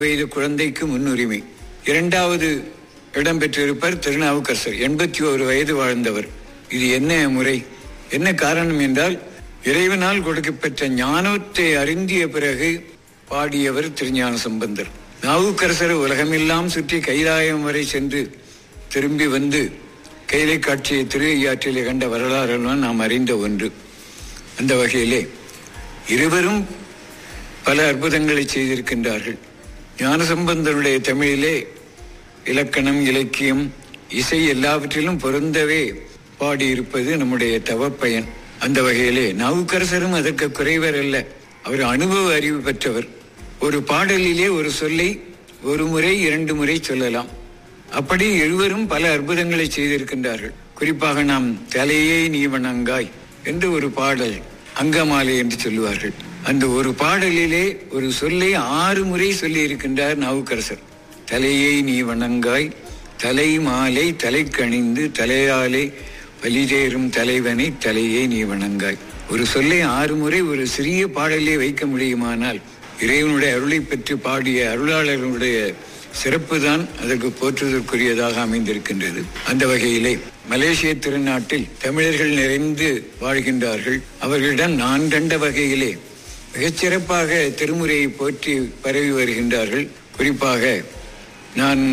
வயது குழந்தைக்கு முன்னுரிமை இரண்டாவது இடம் பெற்றிருப்பார் திருநாவுக்கரசர் எண்பத்தி ஒரு வயது வாழ்ந்தவர் இது என்ன முறை என்ன காரணம் என்றால் இறைவனால் கொடுக்கப்பெற்ற ஞானத்தை அறிந்திய பிறகு பாடியவர் திருஞான சம்பந்தர் நாவுக்கரசர் உலகமெல்லாம் சுற்றி கைலாயம் வரை சென்று திரும்பி வந்து கைலை காட்சியை திரு ஐயாற்றிலே கண்ட வரலாறெல்லாம் நாம் அறிந்த ஒன்று அந்த வகையிலே இருவரும் பல அற்புதங்களை செய்திருக்கின்றார்கள் ஞானசம்பந்தனுடைய தமிழிலே இலக்கணம் இலக்கியம் இசை எல்லாவற்றிலும் பொருந்தவே பாடியிருப்பது நம்முடைய தவப்பயன் அந்த வகையிலே நாவுக்கரசரும் அதற்கு குறைவர் அல்ல அவர் அனுபவ அறிவு பெற்றவர் ஒரு பாடலிலே ஒரு சொல்லை ஒரு முறை இரண்டு முறை சொல்லலாம் அப்படி எழுவரும் பல அற்புதங்களை செய்திருக்கின்றார்கள் குறிப்பாக நாம் தலையே நீ வணங்காய் என்று ஒரு பாடல் அங்கமாலை என்று சொல்லுவார்கள் அந்த ஒரு பாடலிலே ஒரு சொல்லை ஆறு முறை சொல்லி இருக்கின்றார் நாவுக்கரசர் தலையை நீ வணங்காய் தலை மாலை தலை கணிந்து தலையாலே வலிதேறும் தலைவனை தலையை நீ வணங்காய் ஒரு சொல்லை ஆறு முறை ஒரு சிறிய பாடலே வைக்க முடியுமானால் இறைவனுடைய அருளை பெற்று பாடிய அருளாளர்களுடைய சிறப்பு தான் அதற்கு போற்றுதற்குரியதாக அமைந்திருக்கின்றது அந்த வகையிலே மலேசிய திருநாட்டில் தமிழர்கள் நிறைந்து வாழ்கின்றார்கள் அவர்களிடம் நான் கண்ட வகையிலே மிகச்சிறப்பாக திருமுறையை போற்றி பரவி வருகின்றார்கள் குறிப்பாக நான்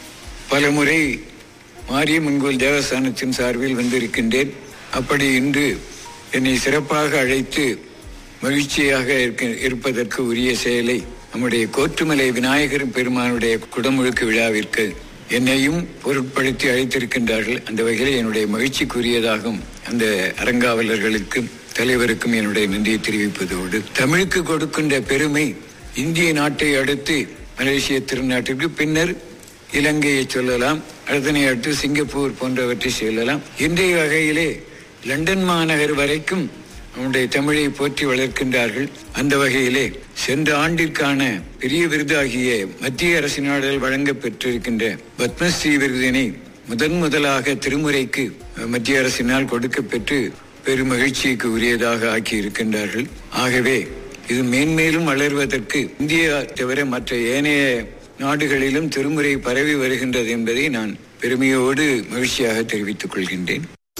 பலமுறை மாரியம்மன் கோயில் தேவஸ்தானத்தின் சார்பில் வந்திருக்கின்றேன் அப்படி இன்று என்னை சிறப்பாக அழைத்து மகிழ்ச்சியாக இருக்க இருப்பதற்கு உரிய செயலை நம்முடைய கோற்றுமலை விநாயகர் பெருமானுடைய குடமுழுக்கு விழாவிற்கு என்னையும் பொருட்படுத்தி அழைத்திருக்கின்றார்கள் அந்த வகையில் என்னுடைய மகிழ்ச்சிக்குரியதாகும் அந்த அரங்காவலர்களுக்கும் தலைவருக்கும் என்னுடைய நன்றியை தெரிவிப்பதோடு தமிழுக்கு கொடுக்கின்ற பெருமை இந்திய நாட்டை அடுத்து மலேசிய திருநாட்டிற்கு பின்னர் இலங்கையை சொல்லலாம் அதனை அடுத்து சிங்கப்பூர் போன்றவற்றை சொல்லலாம் இன்றைய வகையிலே லண்டன் மாநகர் வரைக்கும் நம்முடைய தமிழை போற்றி வளர்க்கின்றார்கள் அந்த வகையிலே சென்ற ஆண்டிற்கான பெரிய விருதாகிய மத்திய அரசினால் வழங்க பெற்றிருக்கின்ற பத்மஸ்ரீ விருதினை முதன் முதலாக திருமுறைக்கு மத்திய அரசினால் கொடுக்க பெற்று பெரும் மகிழ்ச்சிக்கு உரியதாக ஆக்கி இருக்கின்றார்கள் ஆகவே இது மேன்மேலும் வளர்வதற்கு இந்தியா தவிர மற்ற ஏனைய நாடுகளிலும் திருமுறை பரவி வருகின்றது என்பதை நான் பெருமையோடு மகிழ்ச்சியாக தெரிவித்துக் கொள்கின்றேன்